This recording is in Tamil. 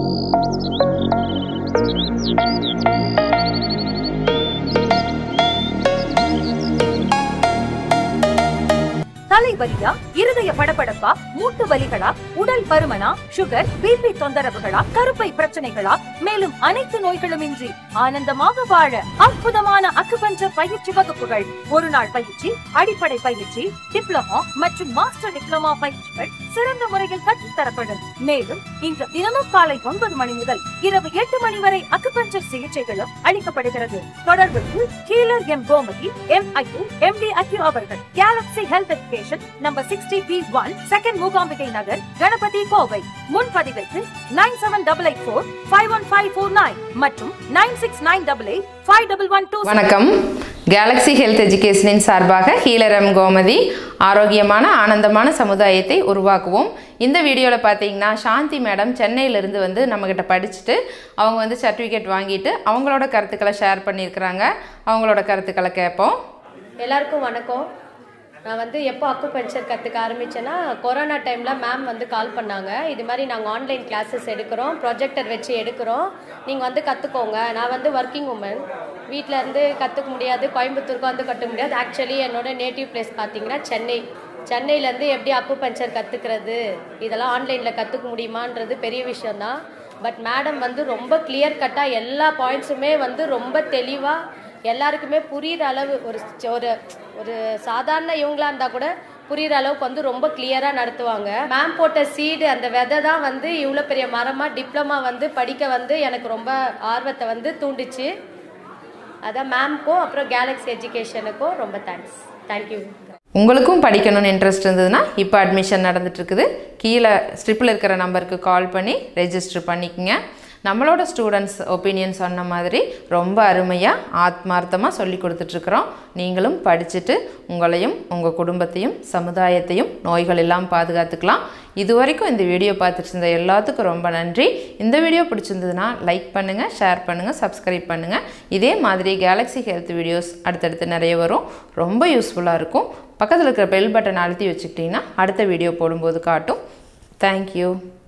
தலைவலியா இருதய படபடப்பா மூட்டு வலிகளா உடல் பருமனா சுகர் பிபி தொந்தரவுகளா கருப்பை பிரச்சனைகளா மேலும் அனைத்து நோய்களும் இன்றி ஆனந்தமாக வாழ அற்புதமான அக்குபஞ்சர் பயிற்சி வகுப்புகள் ஒரு நாள் பயிற்சி அடிப்படை பயிற்சி டிப்ளமோ மற்றும் மாஸ்டர் டிப்ளமோ பயிற்சிகள் சிறந்த முறையில் கற்றுத்தரப்படும் மேலும் இன்று தினமும் காலை ஒன்பது மணி முதல் இரவு எட்டு மணி வரை அக்குபஞ்சர் சிகிச்சைகளும் அளிக்கப்படுகிறது தொடர்புக்கு healer M Gomathi M IU M D acu அவர்கள் Galaxy Health Education number sixty B one second Mookambigai Nagar Ganapathy Kovai முன்பதிவிற்கு nine seven double eight four five one five four nine மற்றும் nine six nine double eight five double one two வணக்கம் கேலக்ஸி ஹெல்த் எஜுகேஷனின் சார்பாக ஹீலரம் கோமதி ஆரோக்கியமான ஆனந்தமான சமுதாயத்தை உருவாக்குவோம் இந்த வீடியோவில் பார்த்தீங்கன்னா சாந்தி மேடம் சென்னையிலேருந்து வந்து நம்மக்கிட்ட படிச்சுட்டு அவங்க வந்து சர்டிஃபிகேட் வாங்கிட்டு அவங்களோட கருத்துக்களை ஷேர் பண்ணியிருக்கிறாங்க அவங்களோட கருத்துக்களை கேட்போம் எல்லாருக்கும் வணக்கம் நான் வந்து எப்போ அக்குபஞ்சர் கற்றுக்க ஆரம்பித்தேன்னா கொரோனா டைமில் மேம் வந்து கால் பண்ணாங்க இது மாதிரி நாங்கள் ஆன்லைன் கிளாஸஸ் எடுக்கிறோம் ப்ரொஜெக்டர் வச்சு எடுக்கிறோம் நீங்கள் வந்து கற்றுக்கோங்க நான் வந்து ஒர்க்கிங் உமன் வீட்டில் இருந்து கற்றுக்க முடியாது கோயம்புத்தூருக்கு வந்து கற்றுக்க முடியாது ஆக்சுவலி என்னோட நேட்டிவ் பிளேஸ் பார்த்தீங்கன்னா சென்னை சென்னையிலேருந்து எப்படி அப்பு பஞ்சர் கற்றுக்கிறது இதெல்லாம் ஆன்லைனில் கற்றுக்க முடியுமான்றது பெரிய விஷயம்தான் பட் மேடம் வந்து ரொம்ப கிளியர் கட்டாக எல்லா பாயிண்ட்ஸுமே வந்து ரொம்ப தெளிவாக எல்லாருக்குமே புரியுற அளவு ஒரு ஒரு ஒரு சாதாரண இவங்களா இருந்தால் கூட புரியுற அளவுக்கு வந்து ரொம்ப கிளியராக நடத்துவாங்க மேம் போட்ட சீடு அந்த விதை தான் வந்து இவ்வளோ பெரிய மரமாக டிப்ளமா வந்து படிக்க வந்து எனக்கு ரொம்ப ஆர்வத்தை வந்து தூண்டுச்சு அதான் மேம்க்கும் அப்புறம் கேலக்ஸி எஜுகேஷனுக்கும் ரொம்ப தேங்க்ஸ் தேங்க்யூ உங்களுக்கும் படிக்கணும்னு இன்ட்ரெஸ்ட் இருந்ததுன்னா இப்போ அட்மிஷன் நடந்துட்டு இருக்குது கீழே ஸ்ட்ரிப்பில் இருக்கிற நம்பருக்கு கால் பண்ணி ரெஜிஸ்டர் பண்ணிக்கங்க நம்மளோட ஸ்டூடெண்ட்ஸ் ஒப்பீனியன் சொன்ன மாதிரி ரொம்ப அருமையாக ஆத்மார்த்தமாக சொல்லி கொடுத்துட்ருக்குறோம் நீங்களும் படிச்சுட்டு உங்களையும் உங்கள் குடும்பத்தையும் சமுதாயத்தையும் நோய்கள் எல்லாம் பாதுகாத்துக்கலாம் இது வரைக்கும் இந்த வீடியோ பார்த்துட்டு இருந்த எல்லாத்துக்கும் ரொம்ப நன்றி இந்த வீடியோ பிடிச்சிருந்ததுன்னா லைக் பண்ணுங்கள் ஷேர் பண்ணுங்கள் சப்ஸ்கிரைப் பண்ணுங்கள் இதே மாதிரி கேலக்ஸி ஹெல்த் வீடியோஸ் அடுத்தடுத்து நிறைய வரும் ரொம்ப யூஸ்ஃபுல்லாக இருக்கும் பக்கத்தில் இருக்கிற பெல் பட்டன் அழுத்தி வச்சுக்கிட்டிங்கன்னா அடுத்த வீடியோ போடும்போது காட்டும் தேங்க்யூ